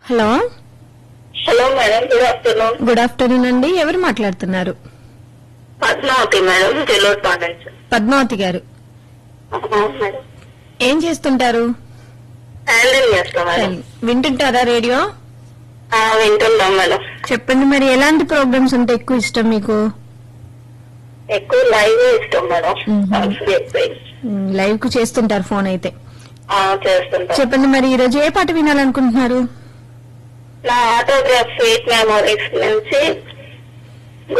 Hello hello madam good afternoon good afternoon అండి ఎవరు మాట్లాడుతున్నారు పద్మావతి మేడం జల్లూరు నుంచి పద్మావతి గారు అవును మేడం ఏం చేస్తుంటారు హ్యాండిల్ చేస్తాం మేడం వింటుంటారా రేడియో ఆ, వింటున్నాం మేడం చెప్పండి మరి ఎలాంటి ప్రోగ్రామ్స్ అంటే ఎక్కువ ఇష్టం మీకు ఎక్కువ లైవ్ ఇష్టం మేడం మ్మ్. సాంగ్స్ చెప్పి మ్, లైవ్ కు చేస్తుంటారు ఫోన్ అయితే ఆ, చేస్తుంటాం చెప్పండి మరి ఈ రోజు ఏ పాట వినాలనుకుంటున్నారు నా ఆటోగ్రాఫ్ స్వీట్ మెమోరీస్ నుంచి